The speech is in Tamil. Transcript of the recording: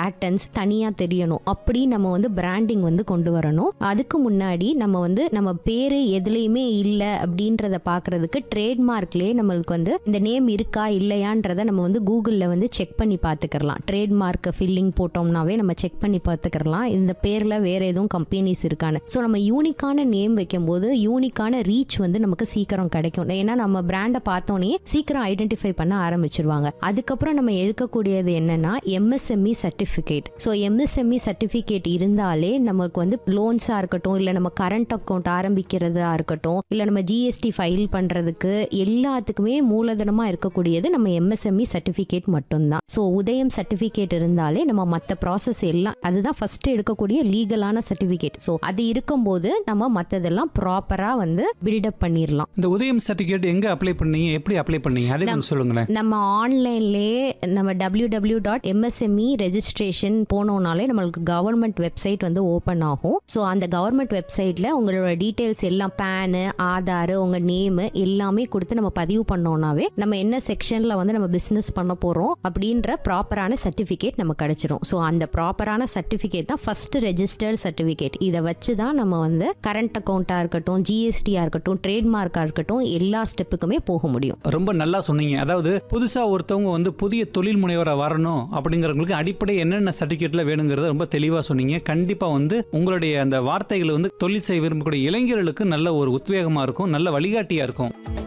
பேட்டர்ன்ஸ் தனியா தெரியணும் அப்படி நம்ம வந்து பிராண்டிங் வந்து கொண்டு வரணும் அதுக்கு முன்னாடி நம்ம வந்து நம்ம பேரு எதுலையுமே இல்லை அப்படின்றத பாக்குறதுக்கு ட்ரேட்மார்க்லயே நம்மளுக்கு வந்து இந்த நேம் இருக்கா இல்லையான்றத நம்ம வந்து கூகுளில் வந்து செக் பண்ணி பார்த்துக்கலாம் ட்ரேட்மார்க் ஃபில்லிங் போட்டோம்னாவே நம்ம செக் பண்ணி பார்த்துக்கலாம் இந்த பேரில் வேற எதுவும் கம்பெனிஸ் இருக்கான்னு ஸோ நம்ம யூனிக்கான நேம் வைக்கும்போது யூனிக்கான ரீச் வந்து நமக்கு சீக்கிரம் கிடைக்கும் ஏன்னா நம்ம பிராண்டை பார்த்தோன்னே சீக்கிரம் ஐடென்டிஃபை பண்ண ஆரம்பிச்சிருவாங்க அதுக்கப்புறம் நம்ம எடுக்கக்கூடியது என்னன்னா MSME certificate so MSME certificate இருந்தாலே நமக்கு வந்து லோன்ஸாக இருக்கட்டும் இல்லை நம்ம கரண்ட் அக்கௌண்ட் ஆரம்பிக்கிறதா இருக்கட்டும் இல்லை நம்ம ஜிஎஸ்டி ஃபைல் பண்ணுறதுக்கு எல்லாத்துக்குமே மூலதனமாக இருக்கக்கூடியது நம்ம எம்எஸ்எம்இ சர்டிஃபிகேட் மட்டும்தான் ஸோ உதயம் சர்டிஃபிகேட் இருந்தாலே நம்ம மற்ற ப்ராசஸ் எல்லாம் அதுதான் ஃபர்ஸ்ட் எடுக்கக்கூடிய லீகலான சர்டிஃபிகேட் ஸோ அது இருக்கும்போது நம்ம மற்றதெல்லாம் ப்ராப்பராக வந்து பில்டப் பண்ணிடலாம் இந்த உதயம் சர்டிஃபிகேட் எங்க அப்ளை பண்ணீங்க எப்படி அப்ளை பண்ணீங்க அதை கொஞ்சம் சொல்லுங்களேன் நம்ம ஆன்லைன்லேயே நம்ம W W dot MSME registration போனோம்னாலே நம்மளுக்கு கவர்மெண்ட் வெப்சைட் வந்து ஓப்பன் ஆகும் ஸோ அந்த கவர்மெண்ட் வெப்சைட்டில் உங்களோட டீட்டெயில்ஸ் எல்லாம் பேனு ஆதார் உங்கள் நேமு எல்லாமே கொடுத்து நம்ம பதிவு பண்ணோம்னாவே நம்ம என்ன செக்ஷனில் வந்து நம்ம பிஸ்னஸ் பண்ண போகிறோம் அப்படின்ற ப்ராப்பரான சர்டிஃபிகேட் நம்ம கிடைச்சிரும் ஸோ அந்த ப்ராப்பரான சர்டிஃபிகேட் தான் ஃபர்ஸ்ட் ரெஜிஸ்டர்ட் சர்டிஃபிகேட் இதை வச்சு தான் நம்ம வந்து கரண்ட் அக்கௌண்ட்டாக இருக்கட்டும் ஜிஎஸ்டியாக இருக்கட்டும் ட்ரேட்மார்க்காக இருக்கட்டும் எல்லா ஸ்டெப்புக்குமே போக முடியும் ரொம்ப நல்லா சொன்னீங்க அதாவது புதுசா ஒருத்தவங்க வந்து புதிய தொழில் முனைவரா வரணும் அப்படிங்கிறவங்களுக்கு அடிப்படை என்னென்ன சர்டிஃபிகேட்ல வேணுங்கிறத ரொம்ப தெளிவா சொன்னீங்க கண்டிப்பா வந்து உங்களுடைய அந்த வார்த்தைகள் வந்து தொழில் செய்ய விரும்பக்கூடிய இளைஞர்களுக்கு நல்ல ஒரு உத்வேகமா இருக்கும் நல்ல வழிகாட்டியா இருக்கும்